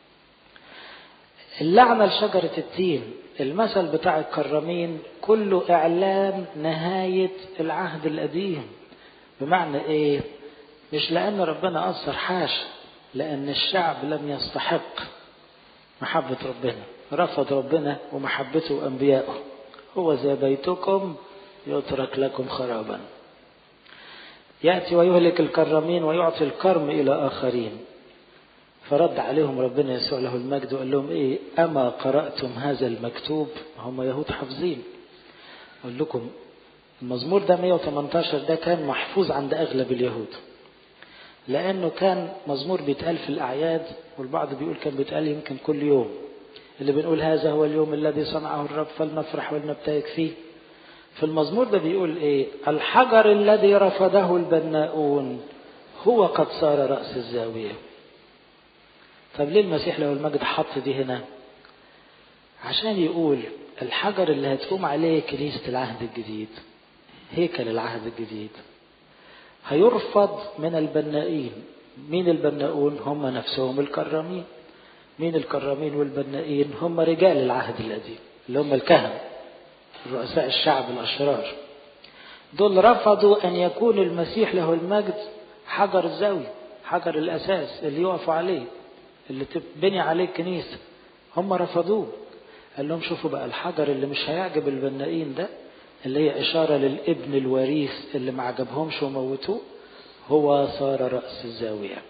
اللعنه لشجره التين المثل بتاع الكرامين كله اعلان نهايه العهد القديم بمعنى ايه مش لان ربنا اثر حاشا لان الشعب لم يستحق محبة ربنا رفض ربنا ومحبته وانبيائه هو زي بيتكم يترك لكم خرابا يأتي ويهلك الكرامين ويعطي الكرم إلى آخرين فرد عليهم ربنا يسوع له المجد وقال لهم إيه أما قرأتم هذا المكتوب هم يهود حافظين أقول لكم المزمور ده 118 ده كان محفوظ عند أغلب اليهود لأنه كان مزمور بيتقال في الأعياد والبعض بيقول كان بيتقال يمكن كل يوم اللي بنقول هذا هو اليوم الذي صنعه الرب فلنفرح ولنبتهج فيه في المزمور ده بيقول ايه الحجر الذي رفضه البناؤون هو قد صار رأس الزاوية طب ليه المسيح له المجد حط دي هنا عشان يقول الحجر اللي هتقوم عليه كنيسة العهد الجديد هيكل العهد الجديد هيرفض من البنائين مين البناؤون هم نفسهم الكرامين مين الكرامين والبنائين هم رجال العهد القديم اللي هم الكهنة رؤساء الشعب الأشرار دول رفضوا أن يكون المسيح له المجد حجر الزاوية حجر الأساس اللي يقفوا عليه اللي تبني عليه الكنيسة هم رفضوه قال لهم شوفوا بقى الحجر اللي مش هيعجب البنائين ده اللي هي إشارة للابن الوريث اللي ما عجبهمش وموتوه هو صار رأس الزاوية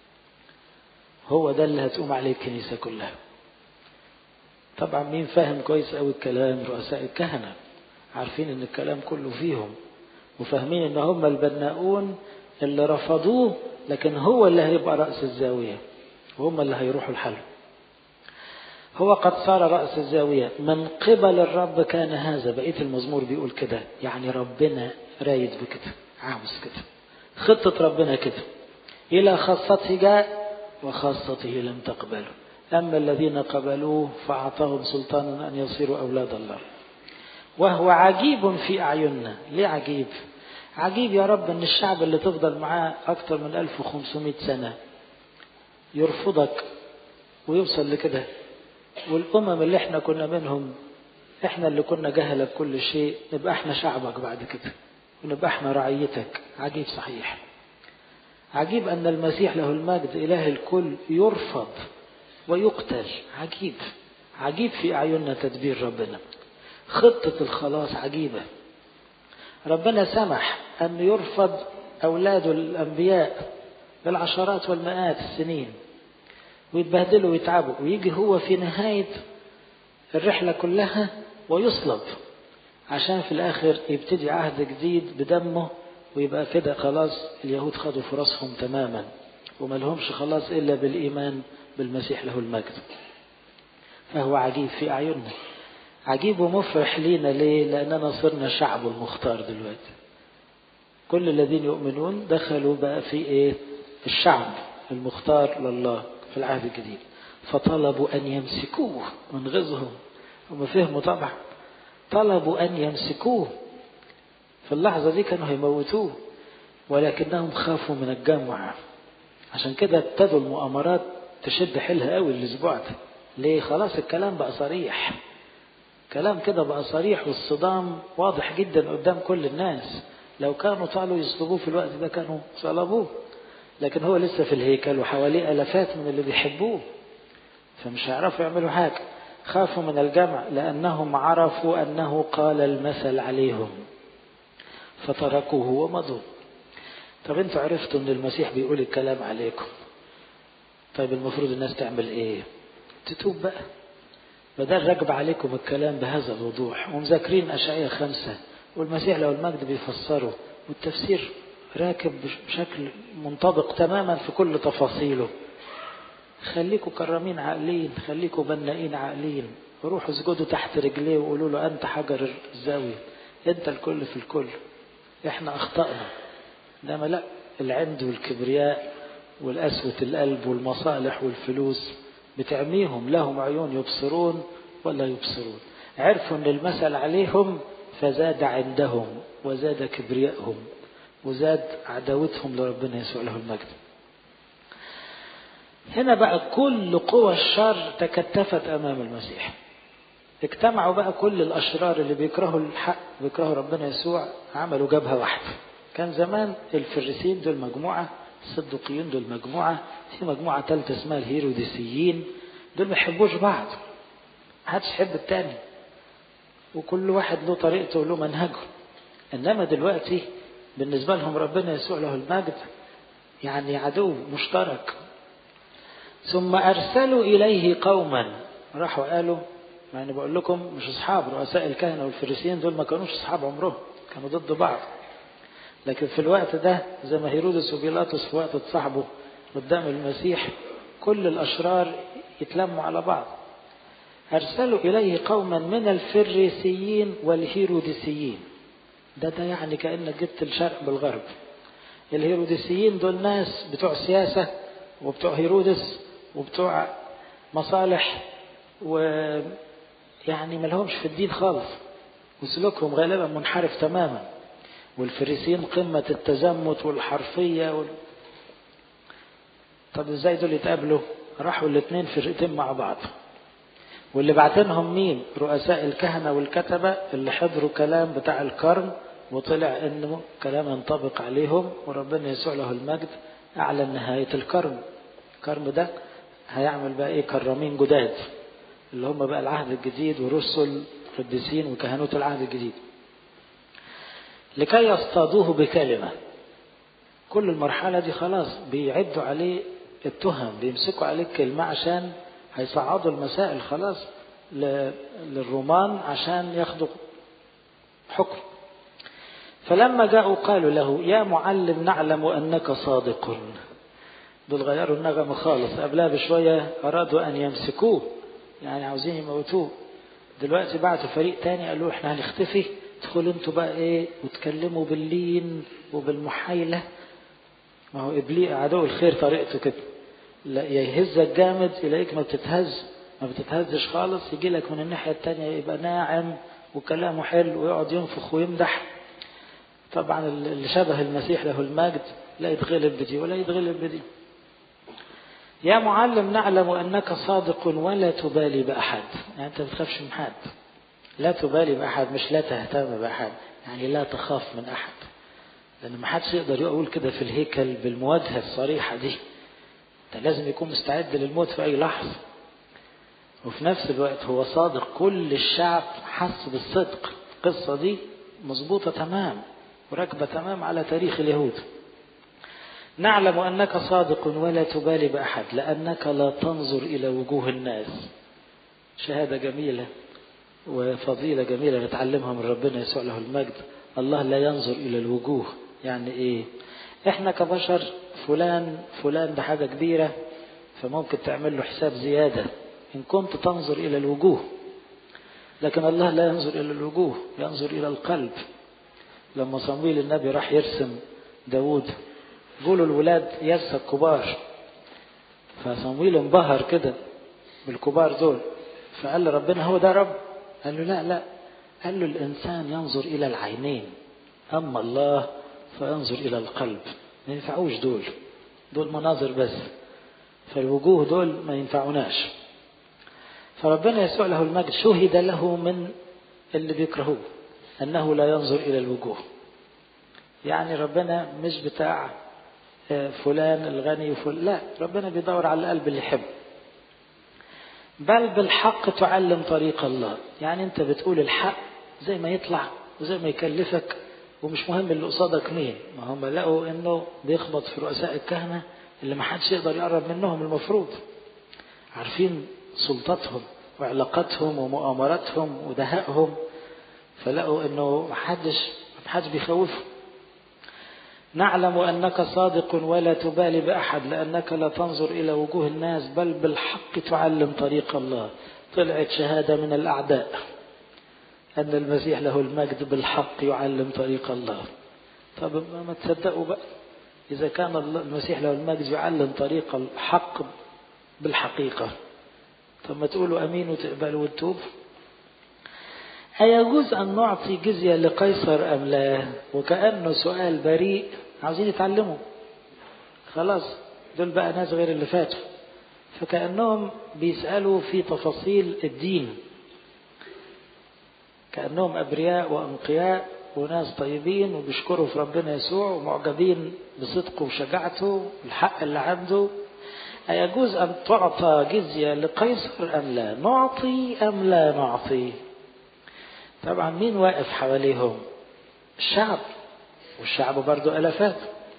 هو ده اللي هتقوم عليه الكنيسة كلها طبعا مين فاهم كويس قوي الكلام رؤساء الكهنة عارفين ان الكلام كله فيهم وفاهمين ان هم البناؤون اللي رفضوه لكن هو اللي هيبقى رأس الزاوية وهم اللي هيروحوا الحل هو قد صار رأس الزاوية من قبل الرب كان هذا بقية المزمور بيقول كده يعني ربنا رايد بكده عاوز كده خطة ربنا كده إلى خاصته جاء وخاصته لم تقبله أما الذين قبلوه فأعطاهم سلطانا أن يصيروا أولاد الله وهو عجيب في أعيننا ليه عجيب عجيب يا رب أن الشعب اللي تفضل معاه أكثر من 1500 سنة يرفضك ويوصل لكده والأمم اللي احنا كنا منهم احنا اللي كنا جهلة بكل شيء نبقى احنا شعبك بعد كده ونبقى احنا رعيتك عجيب صحيح عجيب أن المسيح له المجد إله الكل يرفض ويقتل عجيب عجيب في أعيننا تدبير ربنا خطة الخلاص عجيبة ربنا سمح أن يرفض أولاده الأنبياء بالعشرات والمئات السنين ويتبهدلوا ويتعبوا ويجي هو في نهاية الرحلة كلها ويصلب عشان في الآخر يبتدي عهد جديد بدمه ويبقى كده خلاص اليهود خدوا فرصهم تماما وما لهمش خلاص إلا بالإيمان بالمسيح له المجد فهو عجيب في أعيننا عجيب ومفرح لينا ليه لأننا صرنا شعب المختار دلوقتي كل الذين يؤمنون دخلوا بقى في إيه الشعب المختار لله في العهد الجديد فطلبوا أن يمسكوه من غزهم هم فهموا طبعا طلبوا أن يمسكوه في اللحظة دي كانوا هيموتوه ولكنهم خافوا من الجمع عشان كده ابتدوا المؤامرات تشد حيلها قوي الاسبوع ده ليه خلاص الكلام بقى صريح كلام كده بقى صريح والصدام واضح جدا قدام كل الناس لو كانوا طالوا يصلبوه في الوقت ده كانوا صلبوه لكن هو لسه في الهيكل وحواليه الافات من اللي بيحبوه فمش هيعرفوا يعملوا حاجه خافوا من الجمع لانهم عرفوا انه قال المثل عليهم فتركوه ومضوا طب انتوا عرفتوا ان المسيح بيقول الكلام عليكم طيب المفروض الناس تعمل ايه تتوب بقى بدل ركب عليكم الكلام بهذا الوضوح ومذاكرين أشعية خمسة والمسيح لو المجد بيفسره والتفسير راكب بشكل منطبق تماما في كل تفاصيله خليكوا كرامين عاقلين خليكوا بنائين عاقلين روحوا اسجدوا تحت رجليه وقولوا له أنت حجر الزاوية أنت الكل في الكل إحنا أخطأنا إنما لا العند والكبرياء والقسوة القلب والمصالح والفلوس بتعميهم لهم عيون يبصرون ولا يبصرون عرفوا ان المثل عليهم فزاد عندهم وزاد كبريائهم وزاد عداوتهم لربنا يسوع له المجد هنا بقى كل قوى الشر تكتفت امام المسيح اجتمعوا بقى كل الاشرار اللي بيكرهوا الحق بيكرهوا ربنا يسوع عملوا جبهه واحده كان زمان الفريسين دول مجموعه الصدقيين دول مجموعة في مجموعة ثالثة اسمها الهيروديسيين دول ما يحبوش بعض محدش يحب التاني وكل واحد له طريقته وله منهجه انما دلوقتي بالنسبة لهم ربنا يسوع له المجد يعني عدو مشترك ثم ارسلوا اليه قوما راحوا قالوا يعني بقول لكم مش اصحاب رؤساء الكهنة والفريسيين دول ما كانوش اصحاب عمرهم كانوا ضد بعض لكن في الوقت ده زي ما هيرودس وبيلاطس في وقت اتصاحبوا قدام المسيح كل الأشرار يتلموا على بعض أرسلوا إليه قوما من الفريسيين والهيروديسيين ده ده يعني كأنك جبت الشرق بالغرب الهيروديسيين دول ناس بتوع سياسة وبتوع هيرودس وبتوع مصالح ويعني ملهمش في الدين خالص وسلوكهم غالبا منحرف تماما والفريسيين قمة التزمت والحرفية وال... طب ازاي دول يتقابلوا راحوا الاثنين فرقتين مع بعض واللي بعتنهم مين رؤساء الكهنة والكتبة اللي حضروا كلام بتاع القرن وطلع انه كلام ينطبق عليهم وربنا يسوع له المجد اعلن نهاية القرن القرن ده هيعمل بقى ايه كرامين جداد اللي هم بقى العهد الجديد ورسل قديسين وكهنوت العهد الجديد لكي يصطادوه بكلمة كل المرحلة دي خلاص بيعدوا عليه التهم بيمسكوا عليه كلمة عشان هيصعدوا المسائل خلاص للرومان عشان ياخدوا حكم فلما جاءوا قالوا له يا معلم نعلم أنك صادق دول غيروا النغمة خالص قبلها بشوية أرادوا أن يمسكوه يعني عاوزين يموتوه دلوقتي بعتوا فريق تاني قالوا احنا هنختفي ادخلوا انتوا بقى ايه وتكلموا باللين وبالمحايلة ما هو ابليس عدو الخير طريقته كده لا يهزك جامد يلاقيك ما بتتهز ما بتتهزش خالص يجي لك من الناحية التانية يبقى ناعم وكلامه حلو ويقعد ينفخ ويمدح طبعا اللي شبه المسيح له المجد لا يتغلب بدي ولا يتغلب بدي يا معلم نعلم أنك صادق ولا تبالي بأحد يعني أنت بتخافش من حد لا تبالي بأحد مش لا تهتم بأحد يعني لا تخاف من أحد لأن ما حدش يقدر يقول كده في الهيكل بالمواجهة الصريحة دي أنت لازم يكون مستعد للموت في أي لحظة وفي نفس الوقت هو صادق كل الشعب حس بالصدق القصة دي مظبوطة تمام وراكبة تمام على تاريخ اليهود نعلم أنك صادق ولا تبالي بأحد لأنك لا تنظر إلى وجوه الناس شهادة جميلة وفضيلة جميلة نتعلمها من ربنا يسوع له المجد الله لا ينظر إلى الوجوه يعني إيه إحنا كبشر فلان فلان ده حاجة كبيرة فممكن تعمل له حساب زيادة إن كنت تنظر إلى الوجوه لكن الله لا ينظر إلى الوجوه ينظر إلى القلب لما صمويل النبي راح يرسم داود قولوا الولاد يسا الكبار فصمويل انبهر كده بالكبار دول فقال له ربنا هو ده رب قال له لا لا قال له الإنسان ينظر إلى العينين أما الله فينظر إلى القلب ما ينفعوش دول دول مناظر بس فالوجوه دول ما ينفعوناش فربنا يسوع له المجد شهد له من اللي بيكرهوه أنه لا ينظر إلى الوجوه يعني ربنا مش بتاع فلان الغني وفلان لا ربنا بيدور على القلب اللي يحبه بل بالحق تعلم طريق الله يعني انت بتقول الحق زي ما يطلع وزي ما يكلفك ومش مهم اللي قصادك مين ما هم لقوا انه بيخبط في رؤساء الكهنة اللي ما حدش يقدر يقرب منهم المفروض عارفين سلطتهم وعلاقاتهم ومؤامراتهم ودهائهم فلقوا انه ما حدش ما حدش بيخوفهم نعلم أنك صادق ولا تبالي بأحد لأنك لا تنظر إلى وجوه الناس بل بالحق تعلم طريق الله طلعت شهادة من الأعداء أن المسيح له المجد بالحق يعلم طريق الله طب ما تصدقوا بقى إذا كان المسيح له المجد يعلم طريق الحق بالحقيقة طب ما تقولوا أمين وتقبلوا وتوب أيجوز أن نعطي جزية لقيصر أم لا وكأنه سؤال بريء عاوزين يتعلموا خلاص دول بقى ناس غير اللي فاتوا فكأنهم بيسألوا في تفاصيل الدين كأنهم أبرياء وأنقياء وناس طيبين وبيشكروا في ربنا يسوع ومعجبين بصدقه وشجاعته والحق اللي عنده أيجوز أن تعطى جزية لقيصر أم لا نعطي أم لا نعطي طبعا مين واقف حواليهم الشعب والشعب برضو ألفات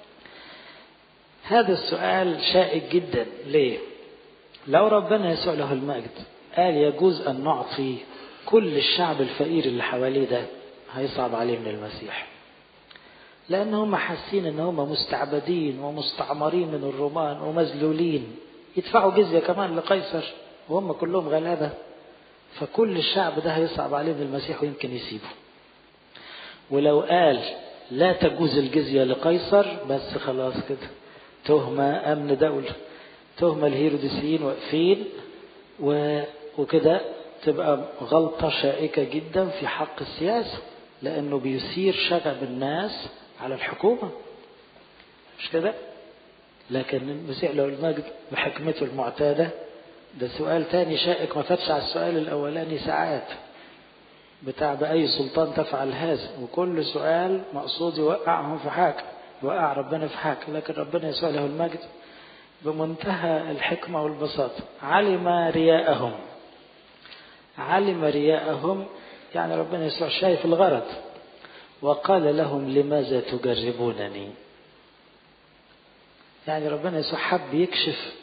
هذا السؤال شائك جدا ليه لو ربنا يسوع له المجد قال يجوز أن نعطي كل الشعب الفقير اللي حواليه ده هيصعب عليه من المسيح لأن هم حاسين أن هم مستعبدين ومستعمرين من الرومان ومذلولين يدفعوا جزية كمان لقيصر وهم كلهم غلابة فكل الشعب ده هيصعب عليه من المسيح ويمكن يسيبه ولو قال لا تجوز الجزية لقيصر بس خلاص كده تهمة أمن دولة تهمة الهيروديسيين واقفين و... وكده تبقى غلطة شائكة جدا في حق السياسة لأنه بيثير شغب الناس على الحكومة مش كده لكن المسيح له المجد بحكمته المعتادة ده سؤال تاني شائك ما فاتش على السؤال الأولاني ساعات بتاع بأي سلطان تفعل هذا وكل سؤال مقصود يوقعهم في حاجة يوقع ربنا في حاجة لكن ربنا يسوع له المجد بمنتهى الحكمة والبساطة علم رياءهم علم رياءهم يعني ربنا يسوع شايف الغرض وقال لهم لماذا تجربونني يعني ربنا يسوع حب يكشف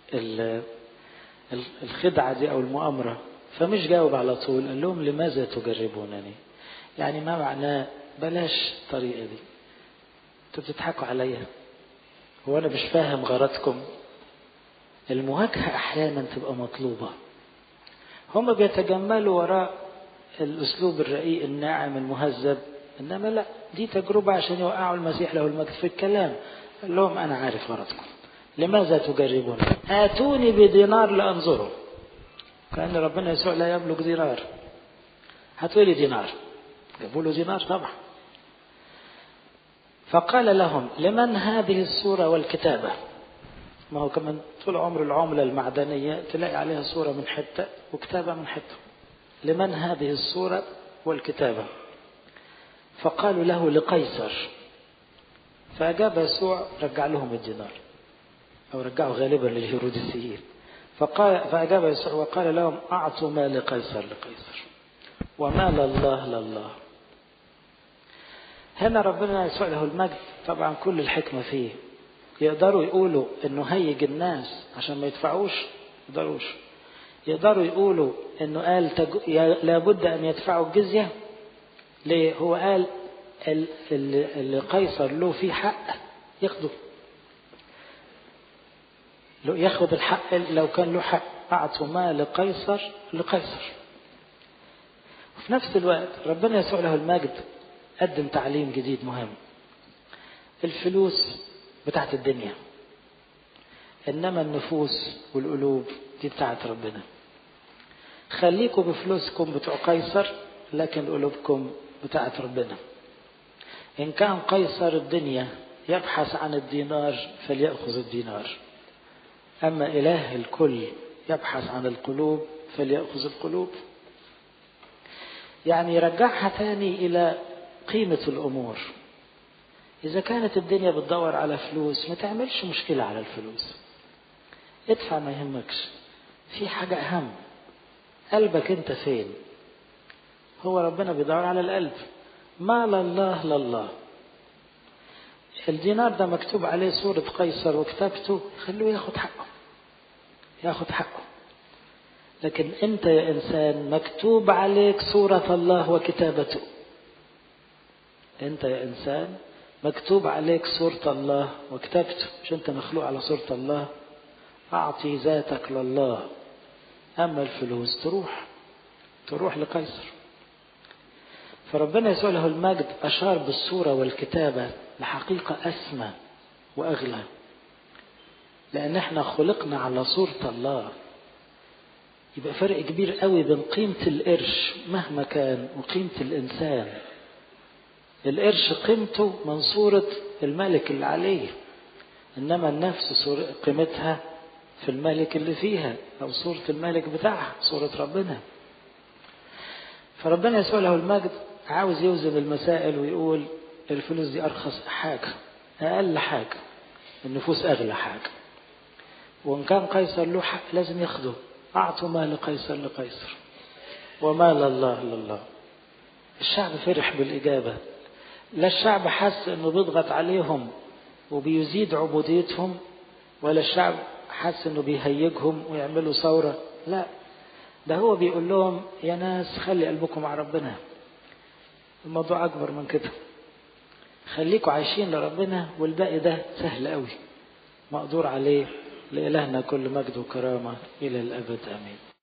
الخدعة دي أو المؤامرة فمش جاوب على طول قال لهم لماذا تجربونني يعني ما معناه بلاش الطريقة دي انتوا بتضحكوا عليا هو أنا مش فاهم غرضكم المواجهة أحيانا تبقى مطلوبة هم بيتجملوا وراء الأسلوب الرقيق الناعم المهذب إنما لا دي تجربة عشان يوقعوا المسيح له المجد في الكلام قال لهم أنا عارف غرضكم لماذا تجربون آتوني بدينار لأنظره كأن ربنا يسوع لا يملك دينار هاتوا لي دينار جابوا له دينار طبعا فقال لهم لمن هذه الصورة والكتابة ما هو كمان طول عمر العملة المعدنية تلاقي عليها صورة من حتة وكتابة من حتة لمن هذه الصورة والكتابة فقالوا له لقيصر فأجاب يسوع رجع لهم الدينار أو رجعوا غالبا للهيروديسيين فقال فأجاب يسوع وقال لهم أعطوا ما لقيصر لقيصر وما لله لله هنا ربنا يسوع له المجد طبعا كل الحكمة فيه يقدروا يقولوا انه هيج الناس عشان ما يدفعوش يقدروش يقدروا يقولوا انه قال تج... لابد ان يدفعوا الجزية ليه هو قال اللي قيصر له فيه حق ياخده لو ياخد الحق لو كان له حق أعطوا ما لقيصر لقيصر وفي نفس الوقت ربنا يسوع له المجد قدم تعليم جديد مهم الفلوس بتاعت الدنيا إنما النفوس والقلوب دي بتاعت ربنا خليكم بفلوسكم بتوع قيصر لكن قلوبكم بتاعت ربنا إن كان قيصر الدنيا يبحث عن الدينار فليأخذ الدينار أما إله الكل يبحث عن القلوب فليأخذ القلوب يعني يرجعها تاني إلى قيمة الأمور إذا كانت الدنيا بتدور على فلوس ما تعملش مشكلة على الفلوس ادفع ما يهمكش في حاجة أهم قلبك أنت فين هو ربنا بيدور على القلب ما لله لله الدينار ده مكتوب عليه صورة قيصر وكتابته خلوه ياخد حقه ياخد حقه لكن انت يا انسان مكتوب عليك صورة الله وكتابته انت يا انسان مكتوب عليك صورة الله وكتابته مش انت مخلوق على صورة الله اعطي ذاتك لله اما الفلوس تروح تروح لقيصر فربنا يسوع له المجد اشار بالصورة والكتابة لحقيقة اسمى واغلى لان احنا خلقنا على صورة الله يبقى فرق كبير قوي بين قيمة القرش مهما كان وقيمة الإنسان القرش قيمته من صورة الملك اللي عليه إنما النفس قيمتها في الملك اللي فيها أو صورة الملك بتاعها صورة ربنا فربنا يسوع له المجد عاوز يوزن المسائل ويقول الفلوس دي أرخص حاجة أقل حاجة النفوس أغلى حاجة وإن كان قيصر له حق لازم ياخده أعطوا ما لقيصر لقيصر وما لله لله الشعب فرح بالإجابة لا الشعب حس أنه بيضغط عليهم وبيزيد عبوديتهم ولا الشعب حس أنه بيهيجهم ويعملوا ثورة لا ده هو بيقول لهم يا ناس خلي قلبكم مع ربنا الموضوع أكبر من كده خليكم عايشين لربنا والباقي ده سهل قوي مقدور عليه لإلهنا كل مجد وكرامة إلى الأبد آمين